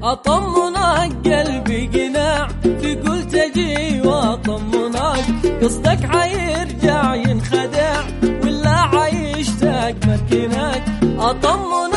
أطمنك قلبي قناع تقول تجي وأطمنك قصدك عيرجع ينخدع ولا عيشتك مركنك أطمنك